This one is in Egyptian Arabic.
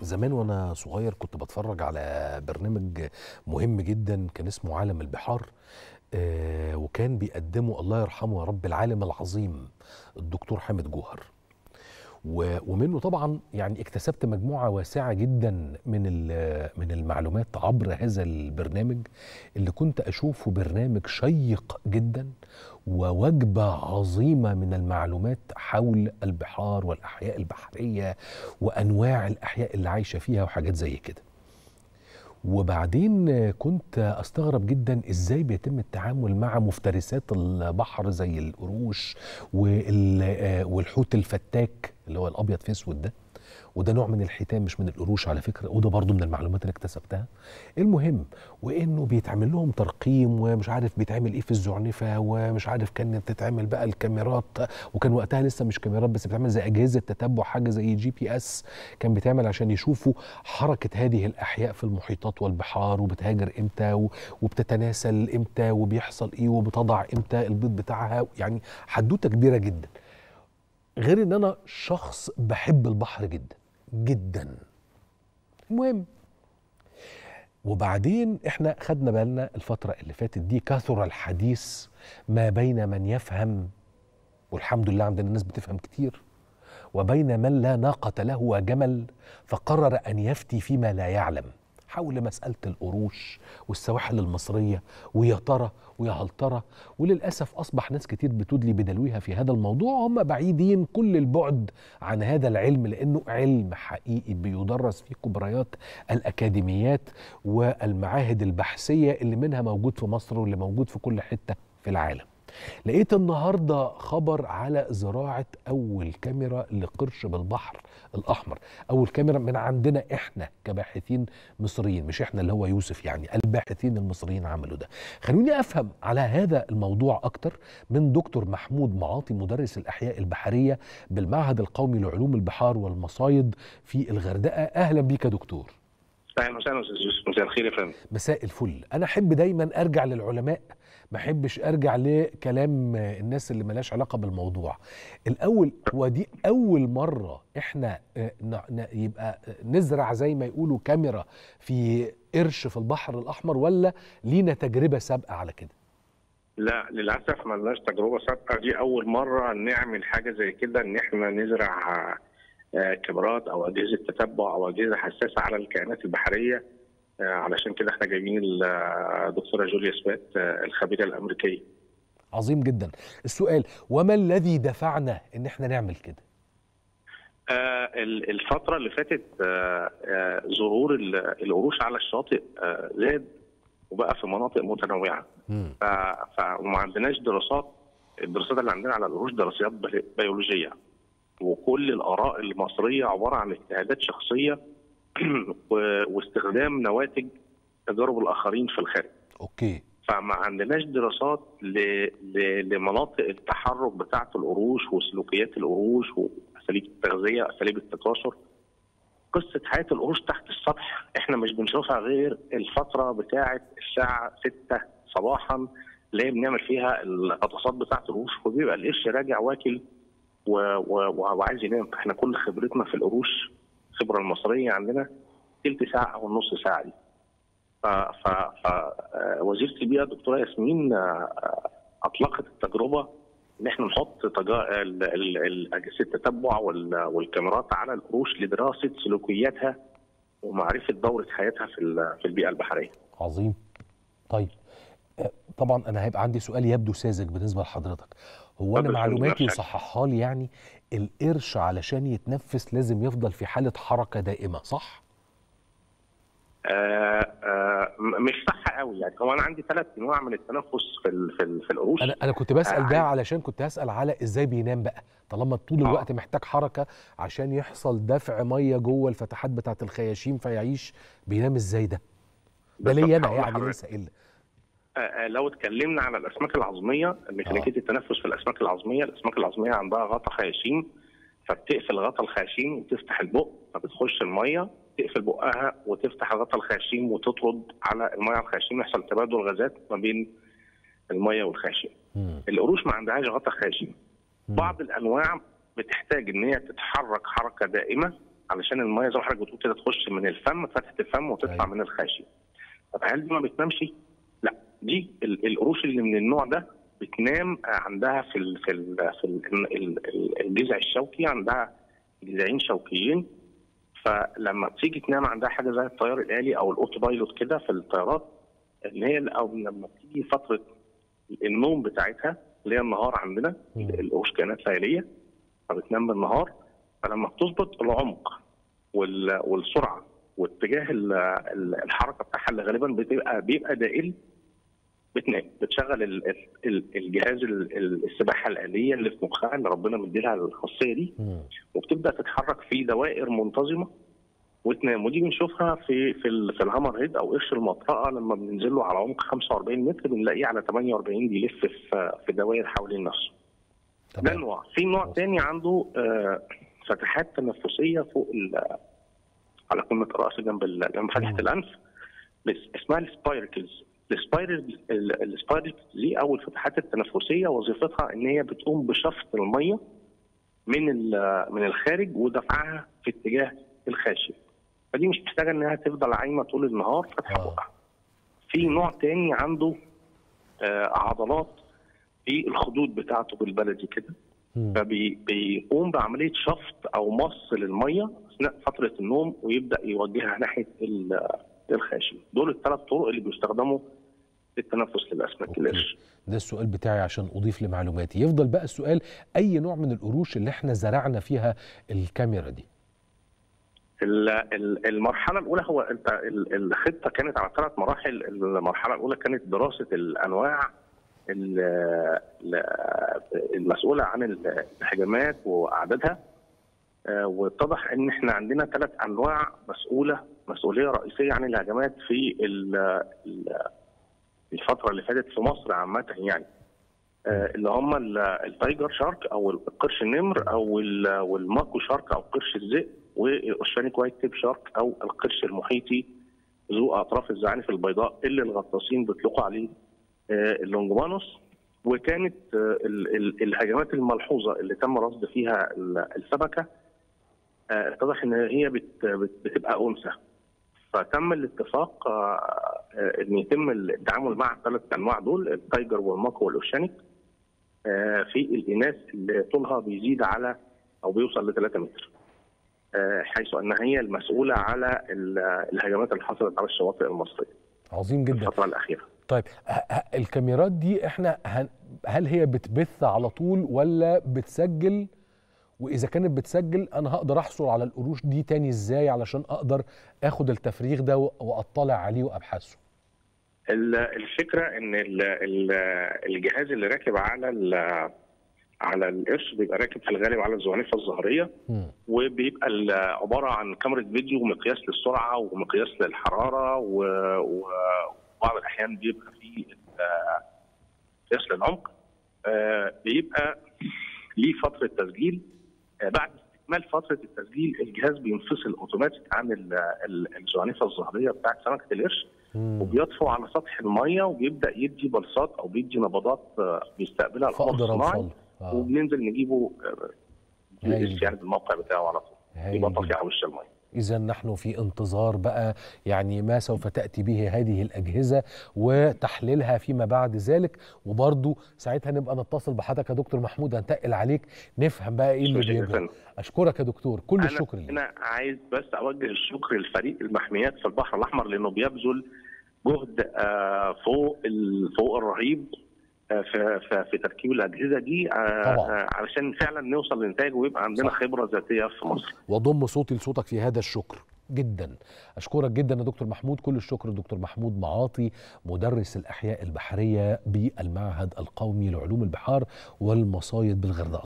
زمان وانا صغير كنت بتفرج على برنامج مهم جدا كان اسمه عالم البحار آه وكان بيقدمه الله يرحمه يا رب العالم العظيم الدكتور حامد جوهر و- ومنه طبعا يعني اكتسبت مجموعه واسعه جدا من ال- من المعلومات عبر هذا البرنامج اللي كنت اشوفه برنامج شيق جدا ووجبه عظيمه من المعلومات حول البحار والاحياء البحريه وانواع الاحياء اللي عايشه فيها وحاجات زي كده وبعدين كنت استغرب جدا ازاي بيتم التعامل مع مفترسات البحر زي القروش وال- والحوت الفتاك اللي هو الابيض في اسود ده وده نوع من الحيتان مش من القروش على فكره وده برضو من المعلومات اللي اكتسبتها المهم وانه بيتعمل لهم ترقيم ومش عارف بيتعمل ايه في الزعنفه ومش عارف كانت تتعمل بقى الكاميرات وكان وقتها لسه مش كاميرات بس بتعمل زي اجهزه تتبع حاجه زي جي بي اس كان بيتعمل عشان يشوفوا حركه هذه الاحياء في المحيطات والبحار وبتهاجر امتى و- وبتتناسل امتى وبيحصل ايه وبتضع امتى البيض بتاعها يعني حدوته كبيره جدا غير ان انا شخص بحب البحر جدا جدا المهم وبعدين احنا خدنا بالنا الفترة اللي فاتت دي كثر الحديث ما بين من يفهم والحمد لله عندنا ناس بتفهم كتير وبين من لا ناقة له وجمل فقرر أن يفتي فيما لا يعلم حول مسألة القروش والسواحل المصرية ويا ترى ويا هل ترى وللأسف أصبح ناس كتير بتدلي بدلوها في هذا الموضوع هم بعيدين كل البعد عن هذا العلم لأنه علم حقيقي بيدرس في كبريات الأكاديميات والمعاهد البحثية اللي منها موجود في مصر واللي موجود في كل حتة في العالم لقيت النهارده خبر على زراعه اول كاميرا لقرش بالبحر الاحمر اول كاميرا من عندنا احنا كباحثين مصريين مش احنا اللي هو يوسف يعني الباحثين المصريين عملوا ده خلوني افهم على هذا الموضوع اكتر من دكتور محمود معاطي مدرس الاحياء البحريه بالمعهد القومي لعلوم البحار والمصايد في الغردقه اهلا بيك يا دكتور اهلا وسهلا استاذ يوسف مساء الخير يا فندم مساء الفل انا احب دايما ارجع للعلماء ما احبش ارجع لكلام الناس اللي ملاش علاقه بالموضوع الاول هو دي اول مره احنا آه، ن- ن- يبقى نزرع زي ما يقولوا كاميرا في قرش في البحر الاحمر ولا لينا تجربه سابقه على كده لا للاسف ما لناش تجربه سابقه دي اول مره نعمل حاجه زي كده ان احنا نزرع آه، كاميرات او اجهزه تتبع او اجهزه حساسه على الكائنات البحريه آه، علشان كده احنا جايبين الدكتوره جوليا سبات آه، الخبيره الامريكيه عظيم جدا السؤال وما الذي دفعنا ان احنا نعمل كده آه، ال- الفترة اللي فاتت آه، آه، ظهور ال- القروش على الشاطئ آه، زاد وبقى في مناطق متنوعة مم. ف... ف... وما عندناش دراسات الدراسات اللي عندنا على القروش دراسات بي- بيولوجية وكل الآراء المصرية عبارة عن اجتهادات شخصية و... واستخدام نواتج تجارب الآخرين في الخارج اوكي فما عندناش دراسات ل... ل... لمناطق التحرك بتاعة القروش وسلوكيات القروش وأساليب التغذية أساليب التكاثر قصة حياة القروش تحت السطح احنا مش بنشوفها غير الفترة بتاعة الساعة 6 صباحا اللي هي بنعمل فيها الغطاسات بتاعة القروش وبيبقى القرش راجع واكل و... و... و... وعايز ينام احنا كل خبرتنا في القروش الخبرة المصرية عندنا تلت ساعة أو نص ساعة دي ف... ف... ف... آه، وزيرة البيئة الدكتورة ياسمين آه، آه، أطلقت التجربة ان احنا نحط تجا... ال- ال- ال- اجهزه التتبع وال... والكاميرات على القروش لدراسه سلوكياتها ومعرفه دوره حياتها في ال- في البيئه البحريه. عظيم طيب آه، طبعا انا هيبقى عندي سؤال يبدو ساذج بالنسبه لحضرتك هو انا اتفضل، معلوماتي اتفضل. يصححها لي يعني القرش علشان يتنفس لازم يفضل في حاله حركه دائمه صح آه آه م- مش صح قوي يعني هو انا عندي ثلاث انواع من التنفس في ال... في, ال... في القروش انا انا كنت بسال ده آه، علشان كنت هسال على ازاي بينام بقى طالما طول آه. الوقت محتاج حركه عشان يحصل دفع ميه جوه الفتحات بتاعه الخياشيم فيعيش بينام ازاي ده ده بالظبط، ليا انا هقول يعني لحضرتك. ليس الا آه، آه، لو اتكلمنا على الاسماك العظميه ميكانيكيه التنفس في الاسماك العظميه الاسماك العظميه عندها غطا خياشيم فبتقفل غطا الخياشيم وتفتح البق فبتخش الميه تقفل بقها وتفتح غطا الخياشيم وتطرد على الميه على الخياشيم يحصل تبادل غازات ما بين الميه والخياشيم مم. القروش ما عندهاش غطا خياشيم مم. بعض الانواع بتحتاج ان هي تتحرك حركه دائمه علشان الميه زي ما حضرتك بتقول كده تخش من الفم فتحه الفم وتطلع أيوة. من الخاشيه طب هل دي ما بتنامش؟ لا دي ال- القروش اللي من النوع ده بتنام عندها في ال في ال في ال ال- ال- الجذع الشوكي عندها جذعين شوكيين فلما بتيجي تنام عندها حاجه زي الطيار الالي او الاوتو بايلوت كده في الطيارات ان هي او لما بتيجي فتره النوم بتاعتها اللي هي النهار عندنا مم. القروش كائنات ليليه فبتنام بالنهار فلما بتظبط العمق وال- والسرعه واتجاه ال- ال- الحركه بتاعها اللي غالبا بتبقى بيبقى دائري بتنام بتشغل ال- ال- ال- الجهاز ال- ال- السباحه الاليه اللي في مخها اللي ربنا مديلها الخاصيه دي مم. وبتبدا تتحرك في دوائر منتظمه وتنام ودي بنشوفها في في ال- في الهامر هيد او قرش المطرقه لما بننزل له على عمق 45 متر بنلاقيه على 48 بيلف في في دوائر حوالين نفسه ده تمام نوع في نوع تاني عنده آه، فتحات تنفسيه فوق ال- على قمه الراس جنب ال- جنب فتحه مم. الانف بس اسمها السبايركلز السبايركلز السبايركلز دي او الفتحات التنفسيه وظيفتها ان هي بتقوم بشفط الميه من ال- من الخارج ودفعها في اتجاه الخاشيه فدي مش محتاجه انها تفضل عايمه طول النهار فاتحه آه. بقها في نوع تاني عنده آه، عضلات في الخدود بتاعته بالبلدي كده مم. فبيقوم بعمليه شفط او مص للميه اثناء فتره النوم ويبدا يوجهها ناحيه ال- الخاشيه دول الثلاث طرق اللي بيستخدموا للتنفس للاسماك أوكي. القرش ده السؤال بتاعي عشان اضيف لمعلوماتي يفضل بقى السؤال اي نوع من القروش اللي احنا زرعنا فيها الكاميرا دي ال- ال- المرحله الاولى هو انت ال- الخطه كانت على ثلاث مراحل المرحله الاولى كانت دراسه الانواع ال- ال- المسؤوله عن الهجمات واعدادها آه، واتضح ان احنا عندنا ثلاث انواع مسؤوله مسؤوليه رئيسيه عن الهجمات في ال- ال- الفتره اللي فاتت في مصر عامه يعني آه، اللي هم ال- التايجر شارك او القرش النمر او ال- والماكو شارك او قرش الذئب والاوشانيك وايت تيب شارك او القرش المحيطي ذو اطراف الزعانف البيضاء اللي الغطاسين بيطلقوا عليه آه، اللونجمانوس وكانت آه، ال- ال- الهجمات الملحوظه اللي تم رصد فيها ال- السمكه آه، اتضح ان هي بت- بت- بتبقى انثى فتم الاتفاق آه، آه، ان يتم التعامل مع الثلاث انواع دول التايجر والماكو والاوشانيك آه، في الاناث اللي طولها بيزيد على او بيوصل ل 3 متر آه، حيث انها هي المسؤوله على ال- الهجمات اللي حصلت على الشواطئ المصريه عظيم جدا الفتره الاخيره طيب ه- ه- الكاميرات دي احنا هن- هل هي بتبث على طول ولا بتسجل واذا كانت بتسجل انا هقدر احصل على القروش دي تاني ازاي علشان اقدر اخد التفريغ ده و- واطلع عليه وابحثه ال- الفكره ان ال- ال- الجهاز اللي راكب على ال- على القرش بيبقى راكب في الغالب على الزعنفه الظهريه مم. وبيبقى ال- عباره عن كاميرا فيديو ومقياس للسرعه ومقياس للحراره و- وبعض الاحيان بيبقى فيه ال- قياس للعمق آه، بيبقى ليه فتره تسجيل آه، بعد استكمال فتره التسجيل الجهاز بينفصل اوتوماتيك عن ال- ال- الزعنفه الظهريه بتاعت سمكه القرش مم. وبيطفو على سطح الميه وبيبدا يدي بلصات او بيدي نبضات آه، بيستقبلها القمر فاقدر الصناعي اوصل آه. وبننزل نجيبه آه، هايل. يعني بالموقع بتاعه على طول هايل يبقى جدا. طافي على وش الميه إذا نحن في انتظار بقى يعني ما سوف تأتي به هذه الأجهزة وتحليلها فيما بعد ذلك وبرضو ساعتها نبقى نتصل بحضرتك يا دكتور محمود هنتقل عليك نفهم بقى إيه اللي مش بيجري فندم. أشكرك يا دكتور كل انا الشكر ليك انا عايز بس اوجه الشكر لفريق المحميات في البحر الاحمر لانه بيبذل جهد آه، فوق ال- فوق الرهيب آه، في في- في تركيب الاجهزه دي آه، طبعاً. آه، علشان فعلا نوصل لنتائج ويبقى عندنا صح. خبره ذاتيه في مصر وضم صوتي لصوتك في هذا الشكر جدا أشكرك جدا يا دكتور محمود كل الشكر دكتور محمود معاطي مدرس الأحياء البحرية بالمعهد القومي لعلوم البحار والمصايد بالغردقة